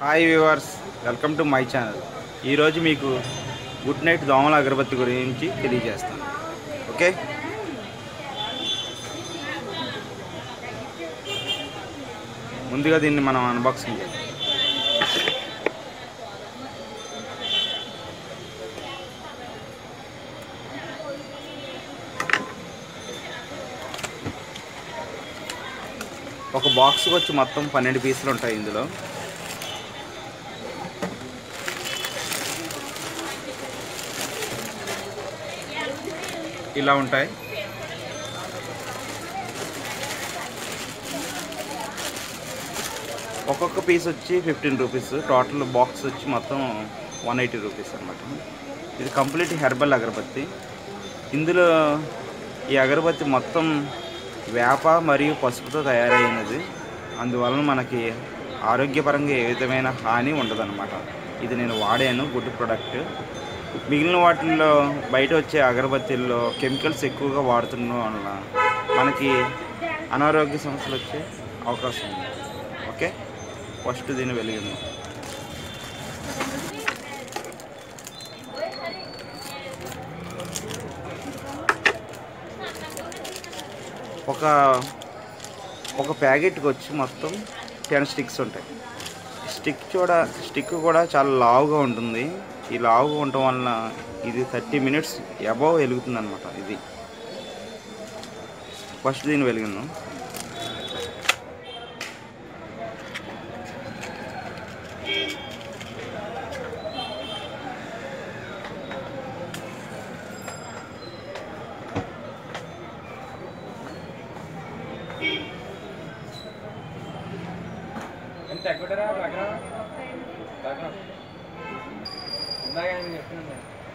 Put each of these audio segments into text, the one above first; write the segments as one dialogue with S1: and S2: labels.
S1: hi viewers welcome to my channel ఈరోజు మీకు good night దోమల అగరబత్తి గురించి తెలియజేస్తాను ఓకే ముందుగా దీన్ని మనం అన్బాక్సింగ్ చేద్దాం ఒక బాక్స్కి వచ్చి మొత్తం పన్నెండు పీసులు ఉంటాయి ఇందులో ఇలా ఉంటాయి ఒక్కొక్క పీస్ వచ్చి ఫిఫ్టీన్ రూపీస్ టోటల్ బాక్స్ వచ్చి మొత్తం వన్ ఎయిటీ రూపీస్ అనమాట ఇది కంప్లీట్ హెర్బల్ అగరబత్తి ఇందులో ఈ అగరబత్తి మొత్తం వేప మరియు పసుపుతో తయారైనది అందువలన మనకి ఆరోగ్యపరంగా ఏ విధమైన హాని ఉండదన్నమాట ఇది నేను వాడాను గుడ్ ప్రోడక్ట్ మిగిలిన వాటిల్లో బయట వచ్చే అగరబత్తీల్లో కెమికల్స్ ఎక్కువగా వాడుతుండడం వలన మనకి అనారోగ్య సమస్యలు వచ్చే అవకాశం ఉంది ఓకే ఫస్ట్ దీన్ని వెలిగింది ఒక ఒక ప్యాకెట్కి వచ్చి మొత్తం టెన్ స్టిక్స్ ఉంటాయి స్టిక్ చూడ స్టిక్ కూడా చాలా లావుగా ఉంటుంది ఈ లావుగా ఉండటం వలన ఇది థర్టీ మినిట్స్ అబవ్ వెలుగుతుంది అనమాట ఇది ఫస్ట్ దీన్ని వెలిగిందాం
S2: ఎంత ఎక్కువరా దగ్గర దగ్గర ఇందాక ఆయన చెప్తున్నాను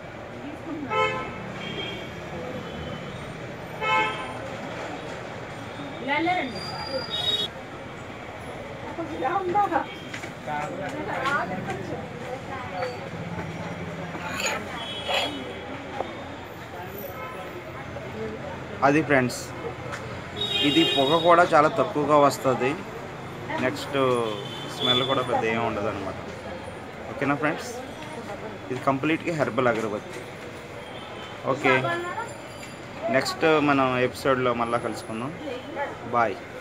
S1: అది ఫ్రెండ్స్ ఇది పొగ కూడా చాలా తక్కువగా వస్తుంది నెక్స్ట్ స్మెల్ కూడా పెద్ద ఏమి ఉండదు అనమాట ఓకేనా ఫ్రెండ్స్ ఇది కంప్లీట్గా హెర్బల్ అగరబత్తి ఓకే నెక్స్ట్ మనం ఎపిసోడ్లో మళ్ళీ కలుసుకుందాం బాయ్